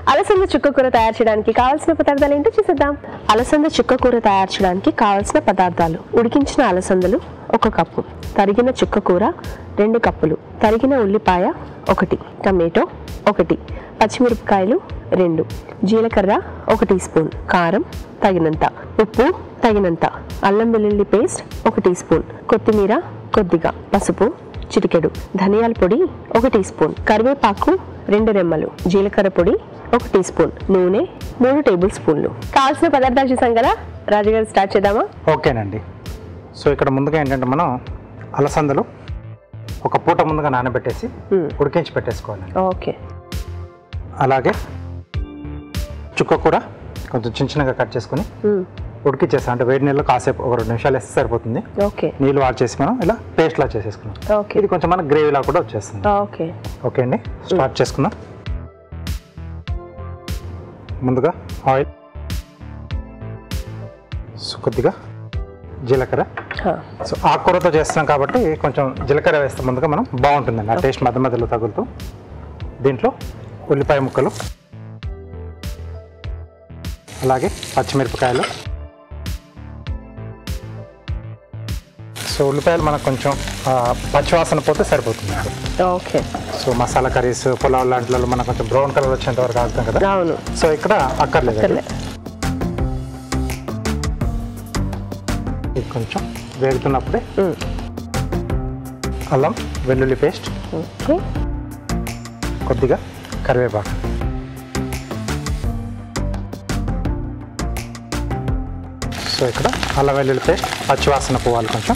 అలసంద చుక్క కూర తయారు చేయడానికి కావాల్సిన పదార్థాలు ఏంటో చూసేద్దాం అలసంద చుక్క కూర తయారు చేయడానికి కావాల్సిన పదార్థాలు ఉడికించిన అలసందలు ఒక కప్పు తరిగిన చుక్క కూర రెండు కప్పులు తరిగిన ఉల్లిపాయ ఒకటి టమాటో ఒకటి పచ్చిమిరపకాయలు రెండు జీలకర్ర ఒక టీ స్పూన్ కారం తగినంత ఉప్పు తగినంత అల్లం వెల్లుల్లి పేస్ట్ ఒక టీ స్పూన్ కొత్తిమీర కొద్దిగా పసుపు చిటికెడు ధనియాల పొడి ఒక టీ స్పూన్ కరివేపాకు రెండు రెమ్మలు జీలకర్ర పొడి ఒక టీ స్పూన్ నూనె మూడు టేబుల్ స్పూన్లు కావాల్సిన పదార్థాలు చూసాం కదా రాజుగారు స్టార్ట్ చేద్దామా ఓకేనండి సో ఇక్కడ ముందుగా ఏంటంటే మనం అలసందలు ఒక పూట ముందుగా నానబెట్టేసి మ్మ్. ఉడికించి పెట్టేసుకోవాలండి ఓకే అలాగే చుక్క కూర కొంచెం చిన్న చిన్నగా కట్ చేసుకొని మ్మ్. ఉడికిచ్చేస్తాం అంటే వేడి నీళ్ళు కాసేపు ఒక రెండు నిమిషాలు వేస్తే సరిపోతుంది ఓకే నీళ్ళు వాడ్ చేసి మనం ఇలా పేస్ట్లా చేసేసుకున్నాం ఓకే ఇది కొంచెం మనకు గ్రేవీలా కూడా వచ్చేస్తుంది ఓకే ఓకే అండి స్టార్ట్ చేసుకుందాం ముందుగా ఆయిల్ సో కొద్దిగా జీలకర్ర హా. సో ఆకుకూరతో చేస్తున్నాం కాబట్టి కొంచెం జీలకర్ర వేస్తే ముందుగా మనం బాగుంటుందండి ఆ టేస్ట్ మధ్య మధ్యలో తగులుతూ దీంట్లో ఉల్లిపాయ ముక్కలు అలాగే పచ్చిమిరపకాయలు సో ఉల్లిపాయలు మనకు కొంచెం ఆ, పచ్చివాసన పోతే సరిపోతుంది okay so masala curries pulao లాంటిలో మనం కొంచెం బ్రౌన్ కలర్ వచ్చేంత వరకు ఆగుతాం కదా అవును సో ఇక్కడ అక్కర్లేదు సర్లే. ఇది కొంచెం వేగుతున్నప్పుడే మ్మ్. అల్లం వెల్లుల్లి పేస్ట్ ఓకే కొద్దిగా కరివేపాకు సో ఇక్కడ అల్లం వెల్లుల్లి పేస్ట్ పచ్చివాసన పోవాలి కొంచెం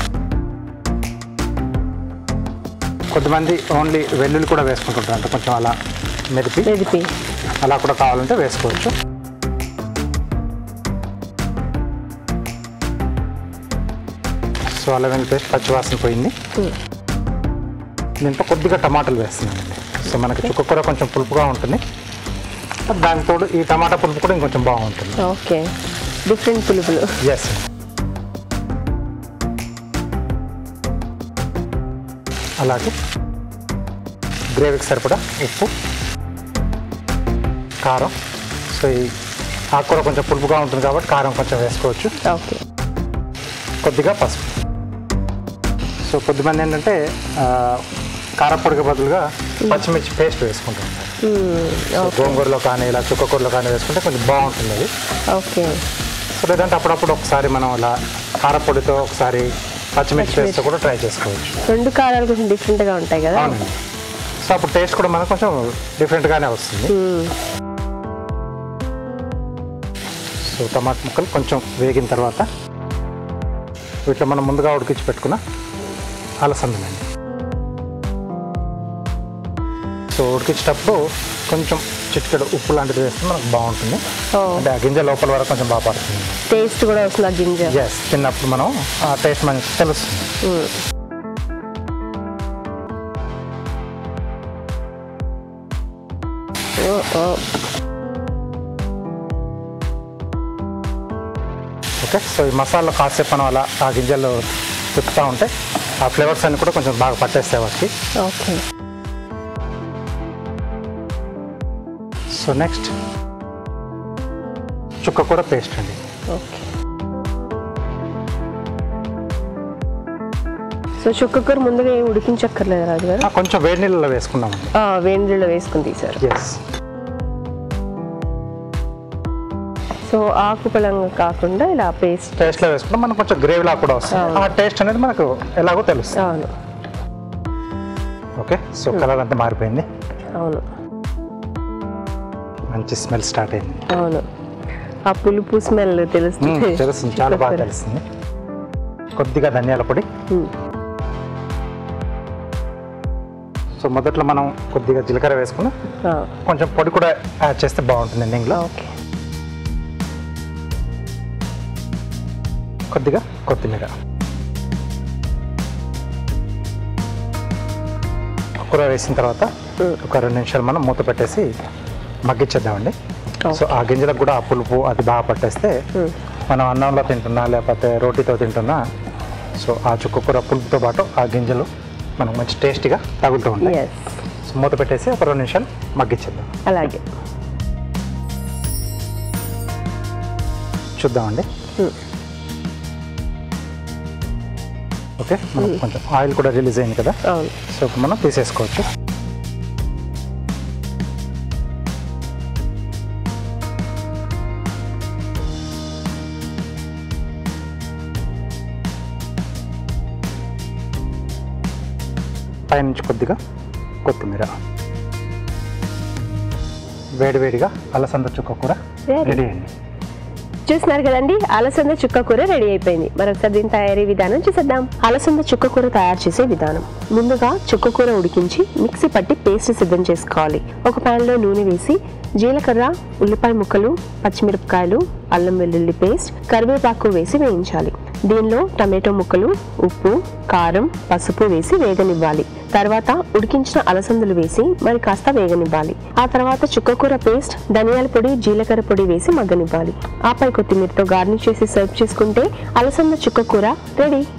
కొంతమంది ఓన్లీ వెల్లుల్లి కూడా వేసుకుంటుంటారు అంటే కొంచెం అలా మెదిపి మెదిపి అలా కూడా కావాలంటే వేసుకోవచ్చు సో అల్లం వెల్లుల్లి పేస్ట్ పచ్చివాసన పోయింది మ్మ్. దీంట్లో కొద్దిగా టమాటాలు వేస్తున్నానండి సో మనకి చుక్క కూర కొంచెం పులుపుగా ఉంటుంది దానికి తోడు ఈ టమాటా పులుపు కూడా ఇంకొంచెం బాగుంటుంది ఓకే డిఫరెంట్ పులుపులు ఎస్ అలాగే గ్రేవీకి సరిపడా ఉప్పు కారం సో ఈ ఆకుకూర కొంచెం పులుపుగా ఉంటుంది కాబట్టి కారం కొంచెం వేసుకోవచ్చు ఓకే కొద్దిగా పసుపు సో కొద్దిమంది ఏంటంటే ఆ, కారపొడికి బదులుగా పచ్చిమిర్చి పేస్ట్ వేసుకుంటాం మ్మ్. సో గోంగూరలో కానీ ఇలా చుక్కకూరలో కానీ వేసుకుంటే కొంచెం బాగుంటుంది అది ఓకే సో లేదంటే అప్పుడప్పుడు ఒకసారి మనం ఇలా కారపొడితో ఒకసారి పచ్చిమిర్చి పచ్చిమిర్చి. పేస్ట్ కూడా ట్రై చేసుకోవచ్చు రెండు కారాలు కొంచెం డిఫరెంట్గా ఉంటాయి కదా అవునండి సో అప్పుడు టేస్ట్ కూడా మనకు కొంచెం డిఫరెంట్గానే వస్తుంది మ్మ్. సో టమాటా ముక్కలు కొంచెం వేగిన తర్వాత వీటిలో మనం ముందుగా ఉడికించి పెట్టుకున్న అలసందలండి సో ఉడికించేటప్పుడు కొంచెం చిటికెడు ఉప్పు లాంటిది వేస్తే మనకు బాగుంటుంది ఓ అంటే ఆ గింజ లోపల వరకు కొంచెం బాగా పడుతుంది టేస్ట్ కూడా వస్తుంది ఆ గింజ ఎస్ తిన్నప్పుడు మనం ఆ టేస్ట్ మనకి తెలుస్తుంది మ్మ్. ఓ, ఓ. ఓకే సో ఈ మసాలా కాసేపు మనం అలా ఆ గింజలు తిప్పుతూ ఉంటే ఆ ఫ్లేవర్స్ అన్ని కూడా కొంచెం బాగా పట్టేస్తాయి వాటికి ఓకే సో నెక్స్ట్ చుక్క కూర పేస్ట్ అండి ఓకే సో చుక్కకూర ముందుగా ఏం ఉడికించక్కర్లేదు రాజు గారు ఆ, కొంచెం వేడి నీళ్ళలో వేసుకున్నామండి ఆ, వేడి నీళ్ళు వేసుకుని తీశారు ఎస్ సో ఆకుపళంగా కాకుండా ఇలా పేస్ట్ పేస్ట్లో వేసుకుంటే మనకు కొంచెం గ్రేవీలా కూడా వస్తుంది ఆ టేస్ట్ అనేది మనకు ఎలాగో తెలుస్తుంది అవును ఓకే సో కలర్ అంతా మారిపోయింది అవును మంచి స్మెల్ స్టార్ట్ అయింది అవును ఆ పులుపు స్మెల్ తెలుస్తుంది మ్మ్, తెలుస్తుంది చాలా బాగా చుక్కకూర. తెలుస్తుంది కొద్దిగా ధనియాల పొడి మ్మ్. సో మొదట్లో మనం కొద్దిగా జీలకర్ర వేసుకుని ఆ, కొంచెం పొడి కూడా యాడ్ చేస్తే బాగుంటుంది ఎండింగ్లో ఓకే కొద్దిగా కొత్తిమీర కూర వేసిన తర్వాత మ్మ్. ఒక రెండు నిమిషాలు మనం మూత పెట్టేసి మగ్గించేద్దామండి ఓకే. సో ఆ గింజలకు కూడా ఆ పులుపు అది బాగా పట్టేస్తే మ్మ్. మనం అన్నంలో తింటున్నా లేకపోతే రోటీతో తింటున్నా సో ఆ చుక్క కూర పులుపుతో పాటు ఆ గింజలు మనకు మంచి టేస్టీగా తగులుతూ ఉంటాయి ఎస్ సో మూత పెట్టేసి ఒక రెండు నిమిషాలు మగ్గించేద్దాం అలాగే చూద్దామండి Hmm. ఓకే మనకు కొంచెం ఆయిల్ కూడా రిలీజ్ అయింది కదా అవును సో ఇప్పుడు మనం తీసేసుకోవచ్చు పైనుంచి కొద్దిగా కొత్తిమీర వేడివేడిగా అలసంద చుక్క కూర Ready. రెడీ అయింది చూస్తున్నారు కదండి అలసంద చుక్క కూర రెడీ అయిపోయింది మరొకసారి దీని తయారీ విధానం చూసేద్దాం అలసంద చుక్క కూర తయారు చేసే విధానం ముందుగా చుక్క కూర ఉడికించి మిక్సీ పట్టి పేస్ట్ సిద్ధం చేసుకోవాలి ఒక pan లో నూనె వేసి జీలకర్ర ఉల్లిపాయ ముక్కలు పచ్చిమిరపకాయలు అల్లం వెల్లుల్లి పేస్ట్ కరివేపాకు వేసి వేయించాలి దీనిలో టమాటో ముక్కలు ఉప్పు కారం పసుపు వేసి వేగనివ్వాలి తర్వాత ఉడికించిన అలసందులు వేసి మరి కాస్త వేగనివ్వాలి ఆ తర్వాత చుక్కకూర పేస్ట్ ధనియాల పొడి జీలకర్ర పొడి వేసి మగ్గనివ్వాలి ఆపై కొత్తిమీరతో గార్నిష్ చేసి సర్వ్ చేసుకుంటే అలసంద చుక్కకూర రెడీ